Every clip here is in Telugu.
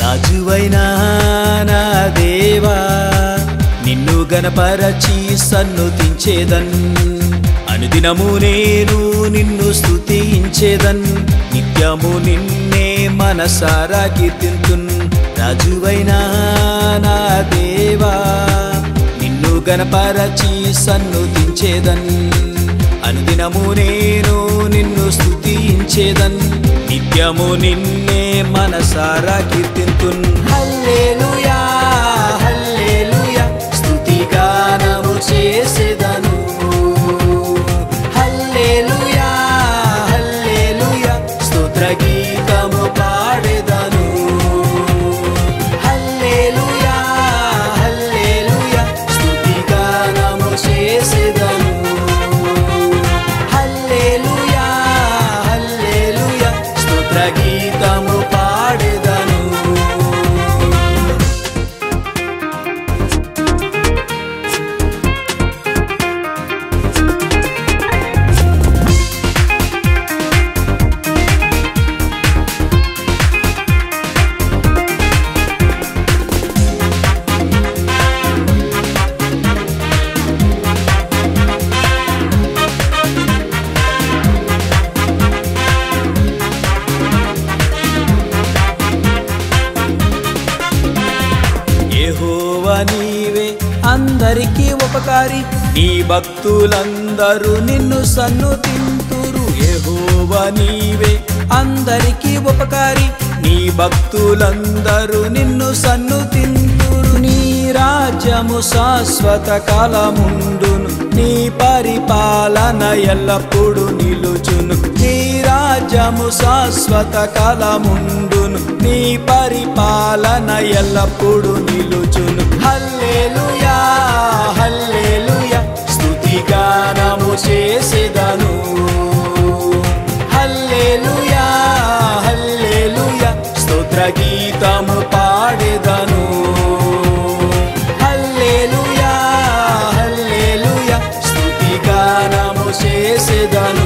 రాజువైనా నా దేవా నిన్ను గనపరచి సన్నుతించేదన్ అనుదినము నేను నిన్ను స్తుతించేదన్ నిత్యము నిన్నే మనసారా కీర్తింతున్ రాజువైనా నా దేవా నిన్ను గనపరచి సన్నుతించేదన్ అనుదినము నేను నిన్ను స్తుతించేదన్ నిత్యము నిన్నే మనసారా కీర్తింతున్ హల్లెలూయా హల్లెలూయా స్తుతిగానము చేసేదను హల్లెలూయా హల్లెలూయా స్తోత్ర గీతము పాడెదను హల్లెలూయా హల్లెలూయా స్తుతిగానము చేసేదను హల్లెలూయా హల్లెలూయా స్తోత్ర గీతము పాడెదను యెహోవా నీవే అందరికీ ఉపకారి నీ భక్తులందరూ నిన్ను సన్నుతింతురు యెహోవా నీవే అందరికీ ఉపకారి నీ భక్తులందరూ నిన్ను సన్నుతింతురు నీ రాజ్యము శాశ్వత కాలముండును నీ పరిపాలన ఎల్లప్పుడూ నిలుచును నీ రాజ్యము శాశ్వత కాలముండును నీ పరిపాలన ఎల్లప్పుడూ నిలుచును హల్లెలూయా హల్లెలూయా స్తుతిగానము చేసేదను హల్లెలూయా హల్లెలూయా స్తోత్ర గీతము పాడెదను హల్లెలూయా హల్లెలూయా స్తుతిగానము చేసేదను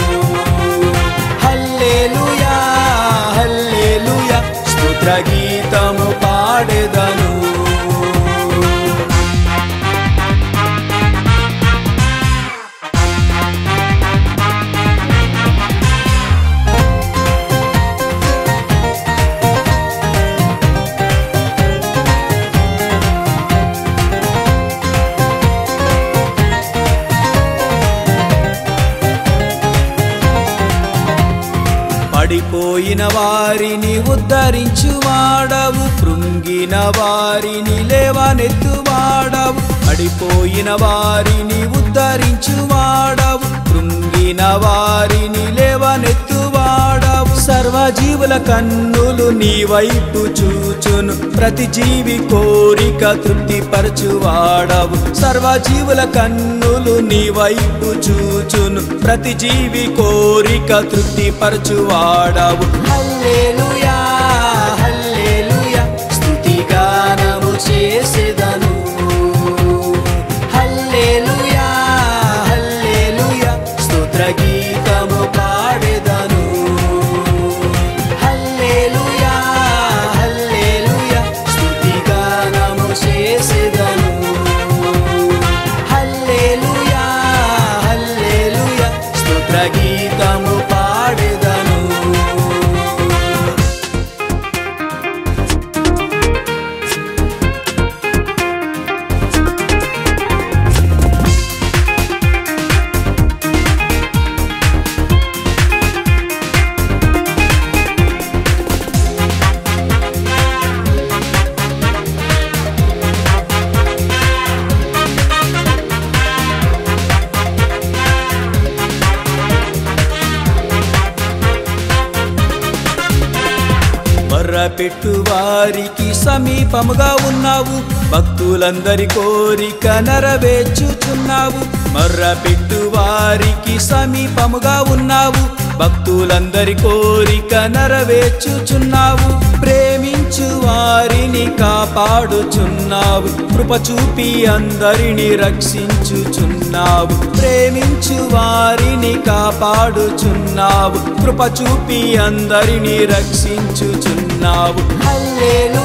హల్లెలూయా హల్లెలూయా స్తోత్ర గీతము పాడెదను పడిపోయిన వారిని ఉద్ధరించు వాడవు కృంగిన వారిని లేవనెత్తు వాడవు పడిపోయిన వారిని ఉద్ధరించు వాడవు కృంగిన వారిని లేవనెత్తు వాడవు సర్వజీవుల కన్నులు నీ వైపు చూచును ప్రతి జీవి కోరిక తృప్తిపరచు వాడవు సర్వజీవుల కన్నులు నీ వైపు చూచును ప్రతి జీవి కోరిక తృప్తిపరచు వాడవు హల్లెలూయా హల్లెలూయా స్తుతిగానము చేసేదను హల్లెలూయా హల్లెలూయా స్తోత్ర గీతము పాడెదను హల్లెలూయా హల్లెలూయా స్తుతిగానము చేసేదను హల్లెలూయా హల్లెలూయా స్తోత్ర గీతము పాడెదను మొర్రపెట్టు వారికి సమీపముగా ఉన్నావు భక్తులందరి కోరిక నెరవేర్చుచున్నావు మొర్రపెట్టు వారికి సమీపముగా ఉన్నావు భక్తులందరి కోరిక నెరవేర్చుచున్నావు ప్రేమించు వారిని కాపాడుచున్నావు కృప చూపి అందరిని రక్షించుచున్నావు ప్రేమించు వారిని కాపాడుచున్నావు కృప చూపి అందరిని రక్షించుచున్నావు హల్లెలూయా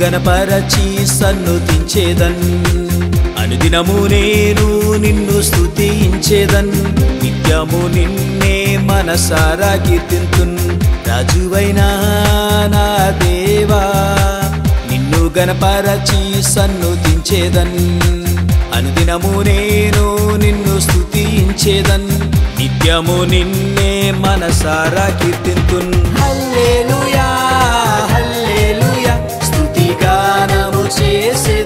గనపరచి సన్నుతించేదన్ అనుదినము నేను నిన్ను స్తుతించేదన్ నిత్యము నిన్నే మనసారా కీర్తింతున్ రాజువైనా నా దేవా నిన్ను గనపరచి సన్నుతించేదన్ అనుదినము నేను నిన్ను స్తుతించేదన్ నిత్యము నిన్నే మనసారా కీర్తింతున్ హల్లెలూయా హల్లెలూయా స్తుతి గానము చేసే